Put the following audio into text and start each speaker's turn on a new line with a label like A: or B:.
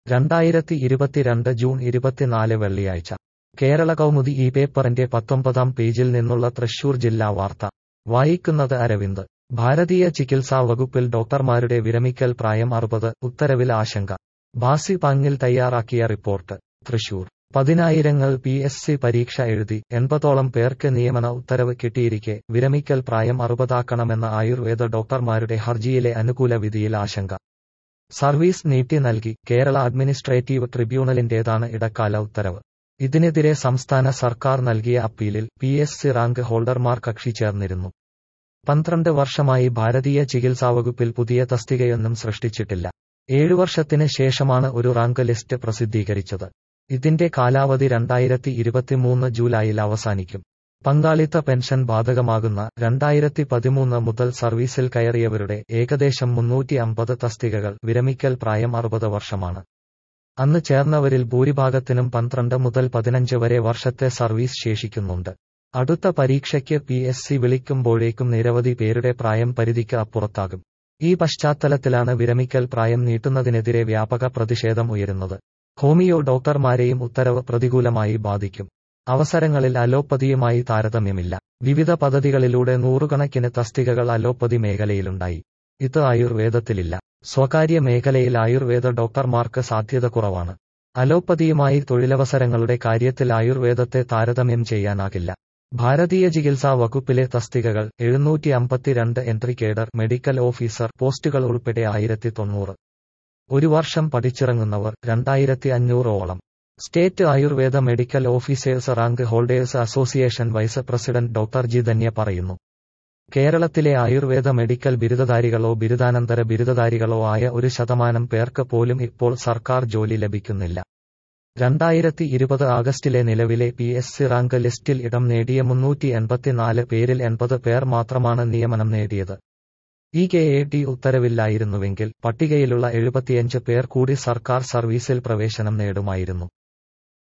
A: രണ്ടായിരത്തി ഇരുപത്തിരണ്ട് ജൂൺ ഇരുപത്തിനാല് വെള്ളിയാഴ്ച കേരള കൗമുദി ഈ പേപ്പറിന്റെ പത്തൊമ്പതാം പേജിൽ നിന്നുള്ള തൃശൂർ ജില്ലാ വാർത്ത വായിക്കുന്നത് അരവിന്ദ് ഭാരതീയ ചികിത്സാ വകുപ്പിൽ ഡോക്ടർമാരുടെ വിരമിക്കൽ പ്രായം അറുപത് ഉത്തരവിൽ ആശങ്ക ബാസി പാങ്ങിൽ തയ്യാറാക്കിയ റിപ്പോർട്ട് തൃശൂർ പതിനായിരങ്ങൾ പി എസ് സി പരീക്ഷ എഴുതി എൺപതോളം പേർക്ക് നിയമന ഉത്തരവ് കിട്ടിയിരിക്കെ വിരമിക്കൽ പ്രായം അറുപതാക്കണമെന്ന ആയുർവേദ ഡോക്ടർമാരുടെ ഹർജിയിലെ അനുകൂല വിധിയിൽ ആശങ്ക സർവീസ് നീട്ടി നൽകി കേരള അഡ്മിനിസ്ട്രേറ്റീവ് ട്രിബ്യൂണലിന്റേതാണ് ഇടക്കാല ഉത്തരവ് ഇതിനെതിരെ സംസ്ഥാന സർക്കാർ നൽകിയ അപ്പീലിൽ പി എസ് സി റാങ്ക് ഹോൾഡർമാർ കക്ഷി ചേർന്നിരുന്നു പന്ത്രണ്ട് വർഷമായി ഭാരതീയ ചികിത്സാവകുപ്പിൽ പുതിയ തസ്തികയൊന്നും സൃഷ്ടിച്ചിട്ടില്ല ഏഴു വർഷത്തിന് ശേഷമാണ് ഒരു റാങ്ക് ലിസ്റ്റ് പ്രസിദ്ധീകരിച്ചത് ഇതിന്റെ കാലാവധി രണ്ടായിരത്തി ഇരുപത്തിമൂന്ന് ജൂലൈയിൽ അവസാനിക്കും പങ്കാളിത്ത പെൻഷൻ ബാധകമാകുന്ന രണ്ടായിരത്തി പതിമൂന്ന് മുതൽ സർവീസിൽ കയറിയവരുടെ ഏകദേശം മുന്നൂറ്റി അമ്പത് തസ്തികകൾ വിരമിക്കൽ പ്രായം അറുപത് വർഷമാണ് അന്ന് ചേർന്നവരിൽ ഭൂരിഭാഗത്തിനും പന്ത്രണ്ട് മുതൽ പതിനഞ്ച് വരെ വർഷത്തെ സർവീസ് ശേഷിക്കുന്നുണ്ട് അടുത്ത പരീക്ഷയ്ക്ക് പി എസ് സി വിളിക്കുമ്പോഴേക്കും നിരവധി പേരുടെ പ്രായം പരിധിക്ക് അപ്പുറത്താകും ഈ പശ്ചാത്തലത്തിലാണ് വിരമിക്കൽ പ്രായം നീട്ടുന്നതിനെതിരെ വ്യാപക പ്രതിഷേധം ഉയരുന്നത് ഹോമിയോ ഡോക്ടർമാരെയും ഉത്തരവ് പ്രതികൂലമായി ബാധിക്കും അവസരങ്ങളിൽ അലോപ്പതിയുമായി താരതമ്യമില്ല വിവിധ പദ്ധതികളിലൂടെ നൂറുകണക്കിന് തസ്തികകൾ അലോപ്പതി മേഖലയിലുണ്ടായി ഇത് ആയുർവേദത്തിലില്ല സ്വകാര്യ മേഖലയിൽ ആയുർവേദ ഡോക്ടർമാർക്ക് സാധ്യത കുറവാണ് അലോപ്പതിയുമായി തൊഴിലവസരങ്ങളുടെ കാര്യത്തിൽ ആയുർവേദത്തെ താരതമ്യം ചെയ്യാനാകില്ല ഭാരതീയ ചികിത്സാ വകുപ്പിലെ തസ്തികകൾ എഴുന്നൂറ്റി അമ്പത്തിരണ്ട് എൻട്രി കേഡർ മെഡിക്കൽ ഓഫീസർ പോസ്റ്റുകൾ ഉൾപ്പെടെ ആയിരത്തി തൊണ്ണൂറ് ഒരു വർഷം പഠിച്ചിറങ്ങുന്നവർ രണ്ടായിരത്തി അഞ്ഞൂറോളം state Ayurveda medical officers rank holders association vice president doctor G Dhanya പറയുന്നു കേരളത്തിലെ ആയുർവേദ മെഡിക്കൽ ബിരുദധാരികളോ ബിരുദാനന്തര ബിരുദധാരികളോ ആയ ഒരു ശതമാനം പേർക്ക് പോലും ഇപ്പോൾ സർക്കാർ ജോലി ലഭിക്കുന്നില്ല രണ്ടായിരത്തി ഇരുപത് ആഗസ്റ്റിലെ നിലവിലെ പി എസ് സി റാങ്ക് ലിസ്റ്റിൽ ഇടം നേടിയ മുന്നൂറ്റി എൺപത്തിനാല് പേരിൽ എൺപത് പേർ മാത്രമാണ് നിയമനം നേടിയത് ഈ കെ എ ടി ഉത്തരവില്ലായിരുന്നുവെങ്കിൽ പട്ടികയിലുള്ള എഴുപത്തിയഞ്ച് പേർ കൂടി സർക്കാർ സർവീസിൽ പ്രവേശനം നേടുമായിരുന്നു